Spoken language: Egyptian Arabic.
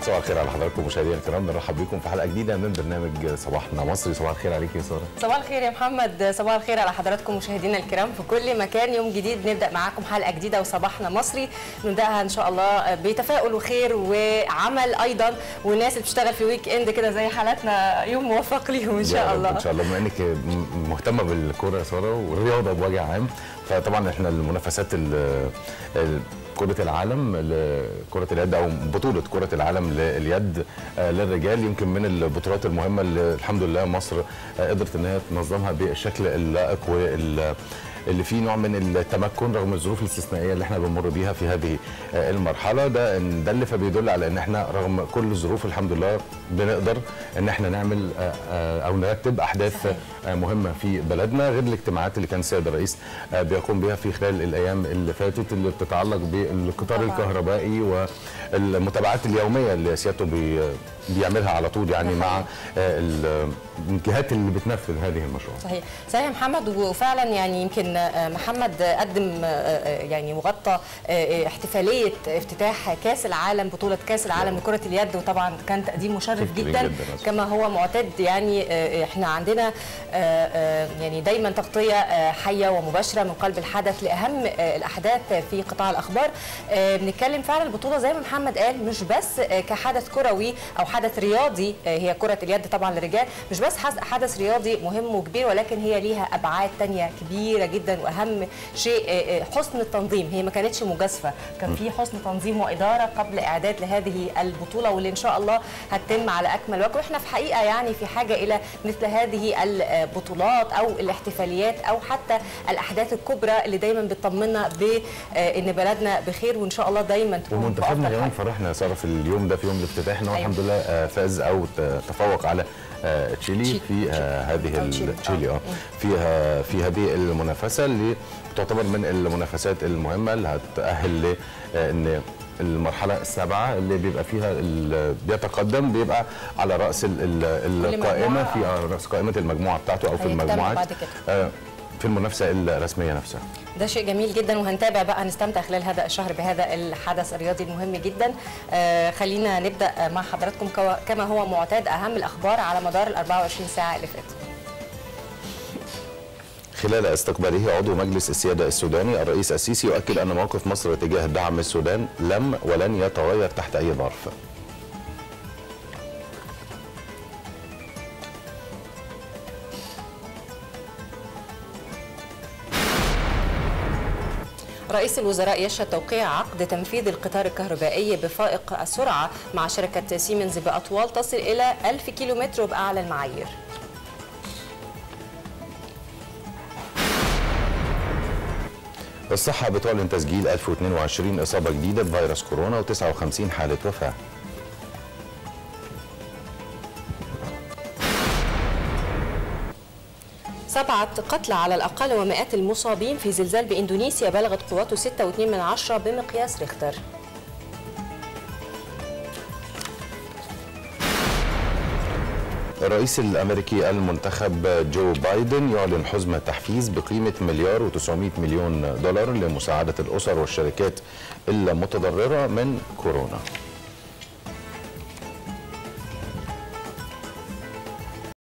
صباح الخير على حضراتكم مشاهدينا الكرام بنرحب بكم في حلقه جديده من برنامج صباحنا مصري صباح الخير عليك يا ساره صباح الخير يا محمد صباح الخير على حضراتكم مشاهدينا الكرام في كل مكان يوم جديد نبدا معاكم حلقه جديده وصباحنا مصري نبداها ان شاء الله بتفاؤل وخير وعمل ايضا والناس اللي بتشتغل في ويك اند كده زي حالاتنا يوم موفق ليهم ان يا شاء رب الله ان شاء الله بما انك م- مهتمه بالكوره يا ساره والرياضه بوجه عام فطبعا احنا المنافسات ال- ال- كرة العالم لكرة اليد أو بطولة كرة العالم لليد آه، للرجال يمكن من البطولات المهمة اللي الحمد لله مصر آه، قدرت إن هي تنظمها بالشكل اللائق وال اللي فيه نوع من التمكن رغم الظروف الاستثنائيه اللي احنا بنمر بيها في هذه آه، المرحله ده إن ده اللي فبيدل على ان احنا رغم كل الظروف الحمد لله بنقدر ان احنا نعمل آه، آه، او نرتب احداث صحيح. آه، مهمه في بلدنا غير الاجتماعات اللي كان السيد الرئيس آه، بيقوم بها في خلال الايام اللي فاتت اللي بتتعلق بالقطار طبعاً. الكهربائي والمتابعات اليوميه اللي سيادته بي بيعملها على طول يعني ده مع حقيقي. آه، ال- الجهات اللي بتنفذ هذه المشروع صحيح صحيح يا محمد وفعلا يعني يمكن آه، محمد قدم آه، آه، يعني وغطى آه، احتفاليه افتتاح كاس العالم بطوله كاس العالم لكره اليد وطبعا كان تقديم مشرف شكراً جدا جداً. كما هو معتاد يعني آه، احنا عندنا آه، آه، يعني دايما تغطيه آه، حيه ومباشره من قلب الحدث لاهم آه، الاحداث في قطاع الاخبار آه، بنتكلم فعلا البطوله زي ما محمد قال مش بس آه، كحدث كروي او حدث رياضي آه، هي كره اليد طبعا للرجال مش بس حس- حدث رياضي مهم وكبير ولكن هي ليها ابعاد تانية كبيره جدا واهم شيء آه، آه، حسن التنظيم هي ما كانتش مجازفه كان في حسن تنظيم واداره قبل اعداد لهذه البطوله واللي ان شاء الله هتتم على اكمل وجه واحنا في حقيقه يعني في حاجه الى مثل هذه البطولات او الاحتفاليات او حتى الاحداث الكبرى اللي دايما بتطمنا بان بلدنا بخير وان شاء الله دايما تكون ومنتخبنا بأفضل كمان حال. فرحنا يا ساره في اليوم ده في يوم الافتتاح ان هو أيوة. الحمد لله آه، فاز او ت- تفوق على آه، تشيلي تشيلي. في آه، هذه أو ال- تشيلي. تشيلي اه آه. فيها في هذه المنافسه اللي تعتبر من المنافسات المهمه اللي هتأهل ل آه، ان المرحلة السابعة اللي بيبقى فيها ال- بيتقدم بيبقى على رأس ال- ال- كل القائمة مجموعة. في آه، رأس قائمة المجموعة بتاعته أو في هيكتمل المجموعات بعد كده. آه، في المنافسة الرسمية نفسها ده شيء جميل جدا وهنتابع بقى نستمتع خلال هذا الشهر بهذا الحدث الرياضي المهم جدا آه خلينا نبدا مع حضراتكم كوا- كما هو معتاد اهم الاخبار على مدار ال 24 ساعه اللي فاتوا خلال استقباله عضو مجلس السيادة السوداني الرئيس السيسي يؤكد أن موقف مصر تجاه دعم السودان لم ولن يتغير تحت أي ظرف رئيس الوزراء يشهد توقيع عقد تنفيذ القطار الكهربائي بفائق السرعه مع شركه سيمنز باطوال تصل الى 1000 كيلومتر باعلى المعايير الصحة بتعلن تسجيل 1022 إصابة جديدة بفيروس كورونا و59 حالة وفاة سبعة قتلى على الأقل ومئات المصابين في زلزال بإندونيسيا بلغت قوته 6.2 من عشرة بمقياس ريختر الرئيس الأمريكي المنتخب جو بايدن يعلن حزمة تحفيز بقيمة مليار و900 مليون دولار لمساعدة الأسر والشركات المتضررة من كورونا